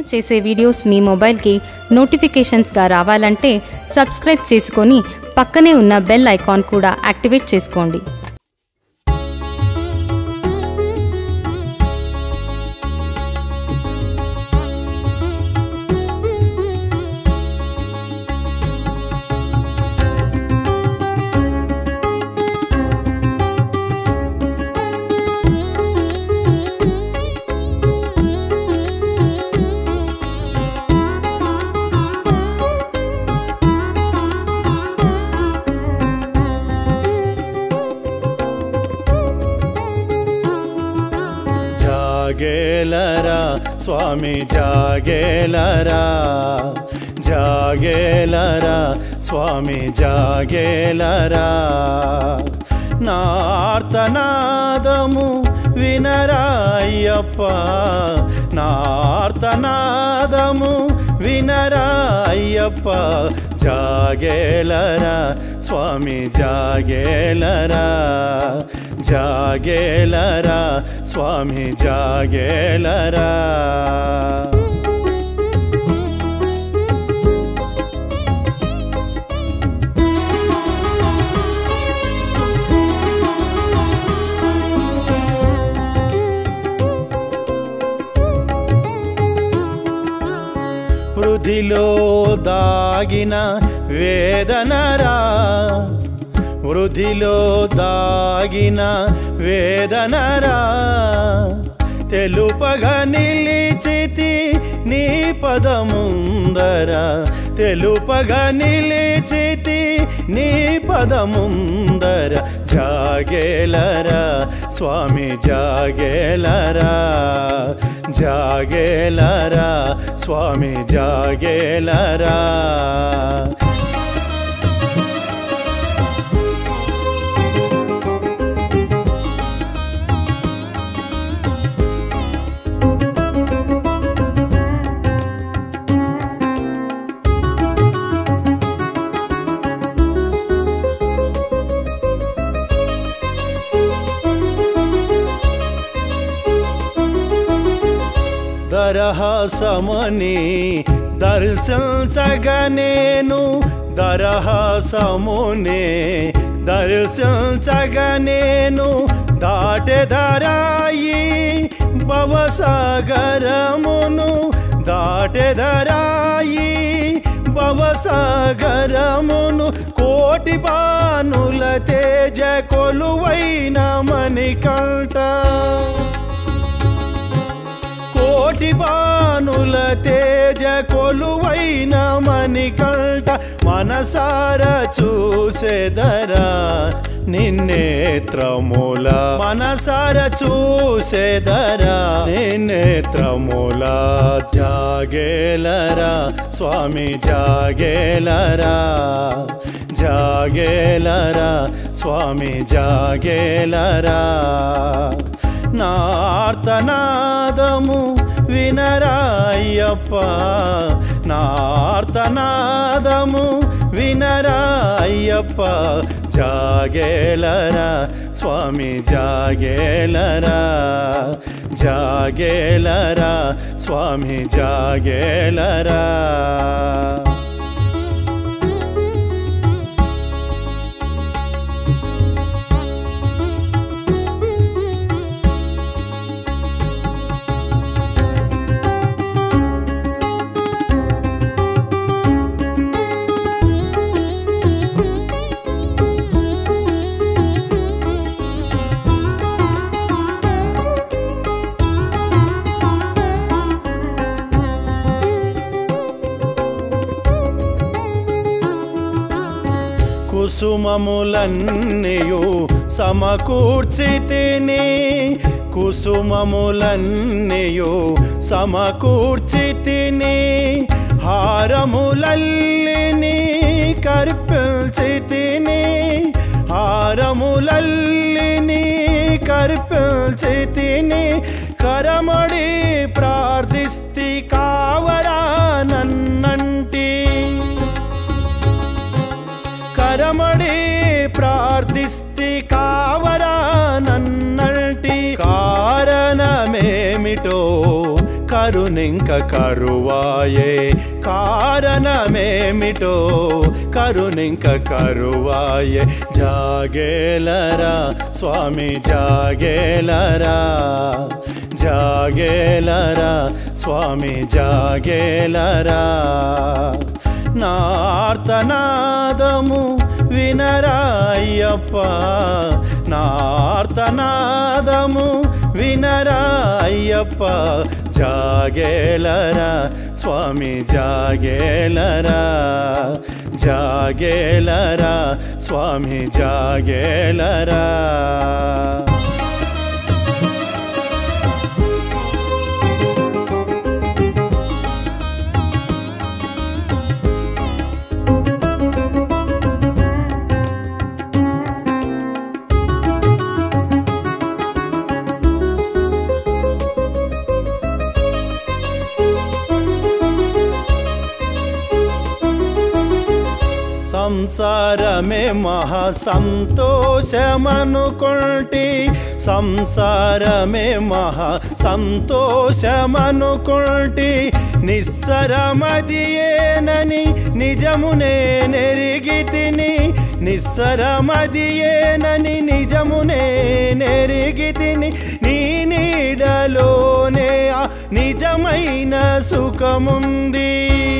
చేసే వీడియోస్ మీ మొబైల్కి నోటిఫికేషన్స్గా రావాలంటే సబ్స్క్రైబ్ చేసుకొని పక్కనే ఉన్న బెల్ ఐకాన్ కూడా యాక్టివేట్ చేసుకోండి జాగేలరా స్వామి జాగేలరా జాగేలరా స్వామి జాగేలరా నార్తనాదము వినరాయ్యప్ప నార్తనాదము వినరాయ్యప్ప జాగేలరా స్వామి జాగేలరా జాగేలరా స్వామి జాగేలరా వృధిలో దాగిన వేదనరా వృధిలో దాగిన వేదనరా తెలుపగా నిలిచితి నీ పదముందర తెలుపగా నిలిచితి నీ పదముందర జాగేలరా స్వామి జాగేలరా జాగేలరా స్వామి జాగేలరా దరహాసమని దర్శించగనేను దరహాసమునే దర్శించగనేను దాటెదరాయి భవసాగరమును దాటెదరాయి భవసాగరమును కోటి బానుల తేజ కొలువైన మణికంఠ కోటి బానుల తేజ కొలువైన మణికంఠ మనసార చూసేదరా నిన్నేత్రముల మనసార చూసేదరా నిన్నేత్రముల జాగేలరా స్వామి జాగేలరా జాగేలరా స్వామి జాగేలరా నార్తనాదము వినరాయ్యప్ప నార్తనాదము వినరాయ్యప్ప జాగేలరా స్వామి జాగేలరా జాగేలరా స్వామి జాగేలరా కుసుమములన్నయు సమకూర్చి తిని కుసుమములన్నయు సమకూర్చి తిని హారములల్లిని కర్పిల్చి తిని హారములల్లిని కర్పిల్చి తిని కరమడి ప్రార్థిస్తి కావరా నన్నంటి కరమడి ప్రార్థిస్తి కావరా నన్నంటి కారణమేమిటో కరుణించరావా కరుణింక కరువాయే కారణమేమిటో కరుణింక కరువాయే జాగేలరా స్వామి జాగేలరా జాగేలరా స్వామి జాగేలరా నార్తనాదము వినరాయ్యప్ప నార్తనాదము వినరాయ్యప్ప జాగేలరా స్వామి జాగేలరా జాగేలరా స్వామి జాగేలరా సంసారమే మహా సంతోషమనుకొంటి సంసారమే మహా సంతోషమనుకొంటి నిస్సరమదియేనని నిజమునే నెరిగి తిని నిస్సరమదియేనని నిజమునే నెరిగి తిని నీ నీడలోనే ఆ నిజమైన సుఖముంది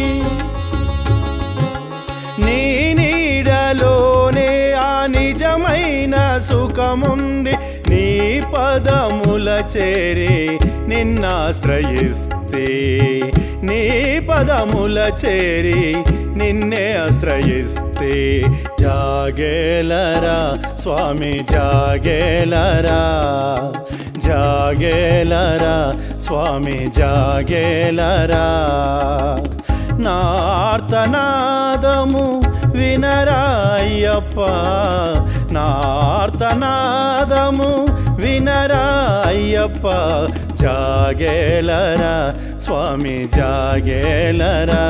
నీ నీడలోనే ఆ నిజమైన సుఖముంది నీ పదముల చేరి నిన్నాశ్రయిస్తే నీ పదముల చేరి నిన్నే ఆశ్రయిస్తే జాగేలరా స్వామి జాగేలరా జాగేలరా స్వామి జాగేలరా నార్తనాదము వినరాయ్యప్ప నార్తనాదము వినరాయ్యప్ప జాగేలరా స్వామి జాగేలరా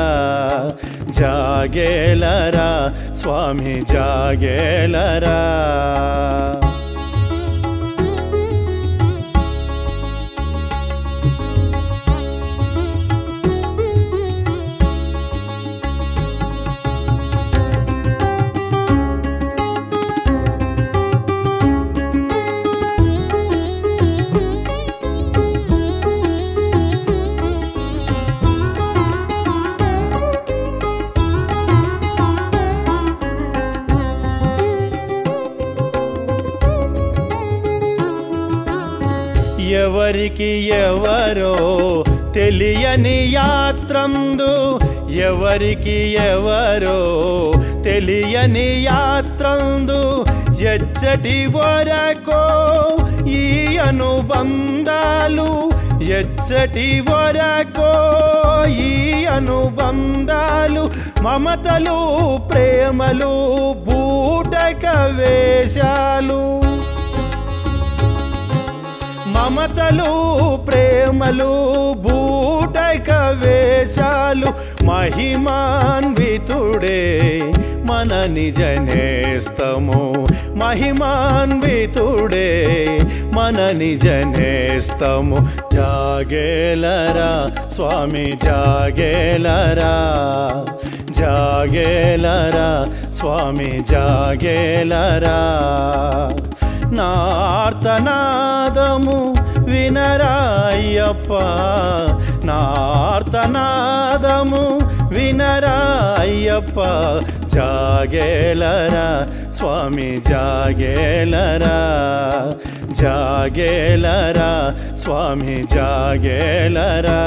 జాగేలరా స్వామి జాగేలరా ఎవరికి ఎవరో తెలియని యాత్రందు ఎవరికి ఎవరో తెలియని యాత్రందు ఎచ్చటి వరకో ఈ అనుబంధాలు ఎచ్చటి వరకో ఈ అనుబంధాలు మమతలు ప్రేమలు బూటక వేషాలు మమతలు ప్రేమలు బూటక వేషాలు మహిమాన్వితుడే మన నిజ నేస్తము మహిమాన్వితుడే మన నిజ నేస్తము జాగేలరా స్వామి జాగేలరా జాగేలరా స్వామి జాగేలరా నార్తనాదము వినరాయ్యప్ప నార్తనాదము వినరాయ్యప్ప జాగేలరా స్వామి జాగేలరా జాగేలరా స్వామి జాగేలరా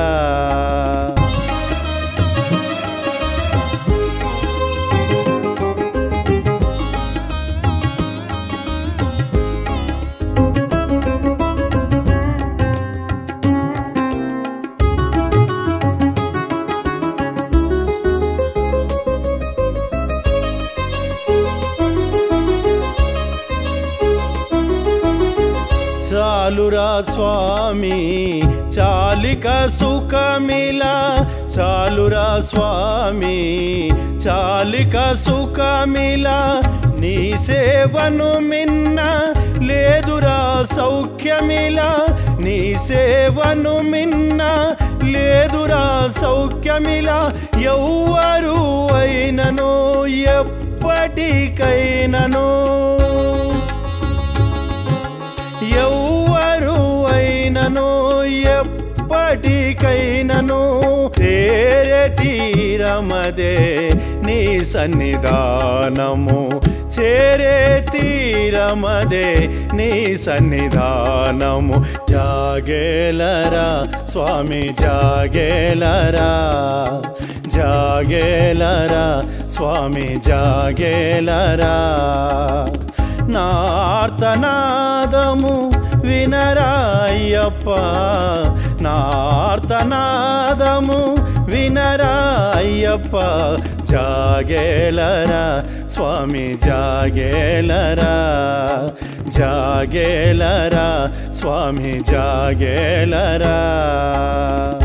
చాలురా స్వామి చాలిక సుఖమిలా చాలురా స్వామి చాలిక సుఖమిలా నీ సేవను మిన్న లేదురా సౌఖ్యమిలా నీ సేవను మిన్న లేదురా సౌఖ్యమిలా ఎవ్వరు అయినను ఎప్పటికైనను ఎవ్వరు అయినను ఎప్పటికైనను తేరే తీరమదే నీ సన్నిధానము చేరే తీరమదే నీ సన్నిధానము జాగేలరా స్వామి జాగేలరా జాగేలరా స్వామి జాగేలరా నార్తనాదము వినరాయ్యప్ప నార్తనాదము వినరాయ్యప్ప జాగేలరా స్వామి జాగేలరా జాగేలరా స్వామి జాగేలరా